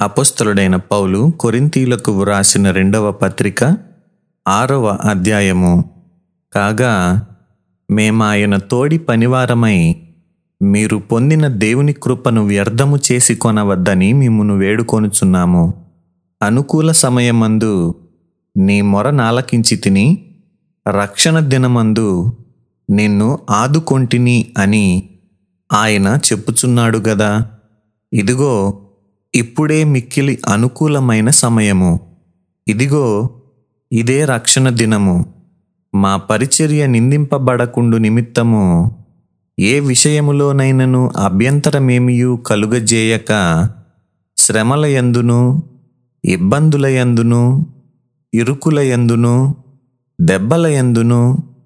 అపొస్తలుడైన పౌలు కొరింథీలకు వ్రాసిన రెండవ పత్రిక ఆరవ అధ్యాయము కాగా మేమాయన తోడి పనివారమై మీరు పొందిన దేవుని కృపను వ్యర్థము చేసి కొనవద్దని మిమ్మును వేడుకొనుచున్నాము అనుకూల సమయమందు నీ మొర నాలకించి తిని రక్షణ దినమందు నిన్ను ఆదుకొంటిని అని ఆయన చెప్పుచున్నాడు గదా ఇదిగో ఇప్పుడే మిక్కిలి అనుకూలమైన సమయము ఇదిగో ఇదే రక్షణ దినము మా పరిచర్య నిందింపబడకుండు నిమిత్తము ఏ విషయములోనైనను అభ్యంతరమేమియు కలుగజేయక శ్రమల యందును ఇబ్బందుల యందును ఇరుకుల యందును దెబ్బల యందును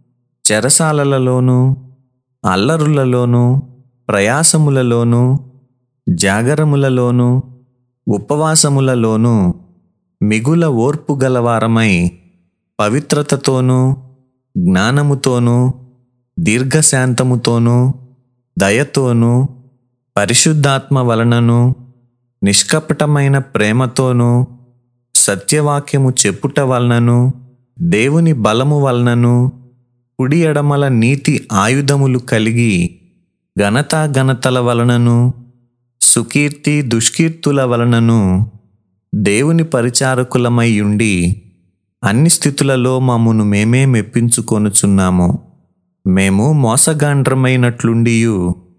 చెరసాలలలోను అల్లరులలోను ప్రయాసములలోను జాగరములలోను ఉపవాసములలోను మిగుల ఓర్పు గలవారమై పవిత్రతతోనూ జ్ఞానముతోనూ దీర్ఘశాంతముతోనూ దయతోనూ పరిశుద్ధాత్మ వలనను నిష్కపటమైన ప్రేమతోనూ సత్యవాక్యము చెప్పుట వలనను దేవుని బలము వలనను కుడి ఎడమల నీతి ఆయుధములు కలిగి ఘనతా ఘనతల వలనను సుకీర్తి దుష్కీర్తుల వలనను దేవుని పరిచారకులమై ఉండి అన్ని స్థితులలో మమ్మును మేమే మెప్పించుకొనుచున్నాము మేము మోసగాండ్రమైనట్లుండియు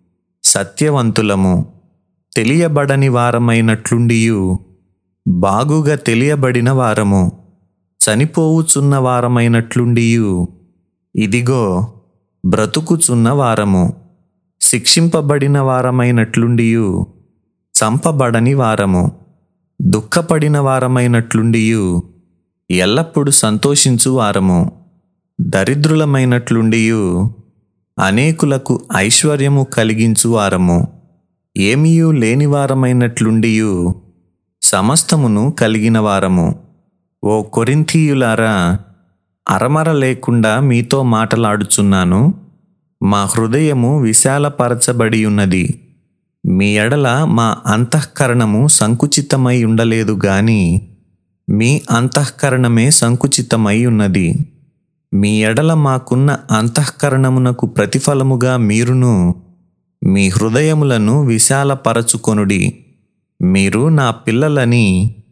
సత్యవంతులము తెలియబడని వారమైనట్లుండియు బాగుగా తెలియబడిన వారము చనిపోవుచున్న వారమైనట్లుండియు ఇదిగో బ్రతుకుచున్న వారము శిక్షింపబడిన వారమైనట్లుండియు చంపబడని వారము దుఃఖపడిన వారమైనట్లుండియు ఎల్లప్పుడూ సంతోషించు వారము దరిద్రులమైనట్లుండియు అనేకులకు ఐశ్వర్యము కలిగించు వారము ఏమీయూ లేని వారమైనట్లుండియు సమస్తమును కలిగిన వారము ఓ కొరింథీయులారా అరమర లేకుండా మీతో మాటలాడుచున్నాను మా హృదయము విశాలపరచబడి ఉన్నది మీ ఎడల మా అంతఃకరణము సంకుచితమై ఉండలేదు గాని మీ అంతఃకరణమే సంకుచితమై ఉన్నది మీ ఎడల మాకున్న అంతఃకరణమునకు ప్రతిఫలముగా మీరును మీ హృదయములను విశాలపరచుకొనుడి మీరు నా పిల్లలని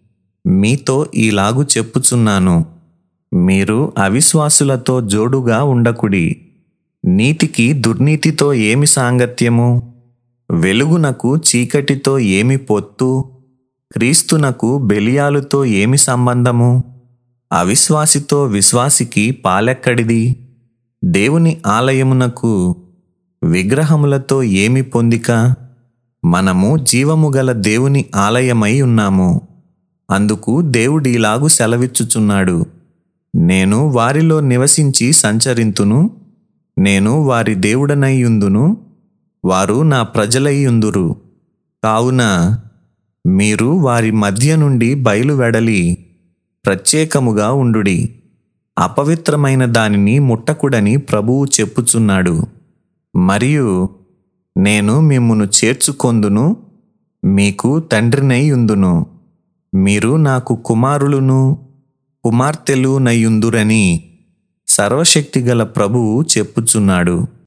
మీతో ఈలాగు చెప్పుచున్నాను మీరు అవిశ్వాసులతో జోడుగా ఉండకుడి నీతికి దుర్నీతితో ఏమి సాంగత్యము వెలుగునకు చీకటితో ఏమి పొత్తు క్రీస్తునకు బెలియాలుతో ఏమి సంబంధము అవిశ్వాసితో విశ్వాసికి పాలెక్కడిది దేవుని ఆలయమునకు విగ్రహములతో ఏమి పొందిక మనము జీవము గల దేవుని ఆలయమై ఉన్నాము అందుకు దేవుడిలాగు సెలవిచ్చుచున్నాడు నేను వారిలో నివసించి సంచరింతును నేను వారి దేవుడనయ్యుందును వారు నా ప్రజలయ్యుందురు కావున మీరు వారి మధ్య నుండి బయలువెడలి ప్రత్యేకముగా ఉండుడి అపవిత్రమైన దానిని ముట్టకుడని ప్రభువు చెప్పుచున్నాడు మరియు నేను మిమ్మును చేర్చుకొందును మీకు తండ్రినై ఉందును మీరు నాకు కుమారులును కుమార్తెలు నయ్యుందురని సర్వశక్తిగల ప్రభువు చెప్పుచున్నాడు